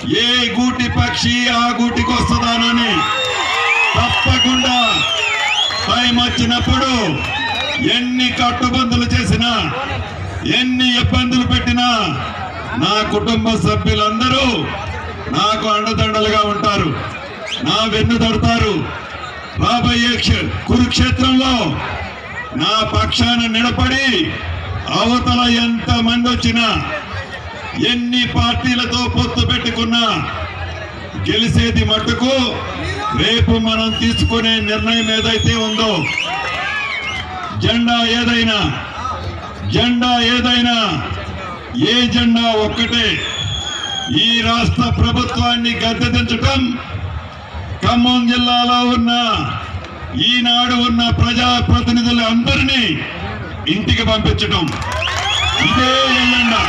ఏ గూటి పక్షి ఆ గూటికి వస్తుందానని తప్పకుండా టైం వచ్చినప్పుడు ఎన్ని కట్టుబందులు చేసినా ఎన్ని ఇబ్బందులు పెట్టినా నా కుటుంబ సభ్యులందరూ నాకు అండదండలుగా ఉంటారు నా వెన్ను తడతారు రాబోయే క్ష- కురుక్షేత్రంలో నా పక్షాన నిలబడి అవతల ఎంత మంది వచ్చినా ఎన్ని పార్టీలతో పొత్తు పెట్టుకున్నా గెలిసేది మట్టుకు రేపు మనం తీసుకునే నిర్ణయం ఏదైతే ఉందో జెండా ఏదైనా జెండా ఏదైనా ఏ జెండా ఒక్కటే ఈ రాష్ట్ర ప్రభుత్వాన్ని గద్దెదించటం ఖమ్మం జిల్లాలో ఉన్న ఈనాడు ఉన్న ప్రజా ప్రతినిధులు అందరినీ ఇంటికి పంపించటం ఇదే ఎల్లండా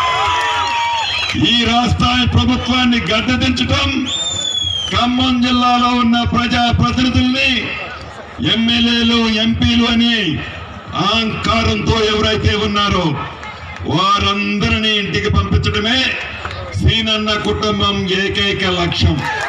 ఈ రాష్ట్ర ప్రభుత్వాన్ని గద్దెదించటం ఖమ్మం జిల్లాలో ఉన్న ప్రజా ప్రతినిధుల్ని ఎమ్మెల్యేలు ఎంపీలు అని అహంకారంతో ఎవరైతే ఉన్నారో వారందరినీ ఇంటికి పంపించడమే సీనన్న కుటుంబం ఏకైక లక్ష్యం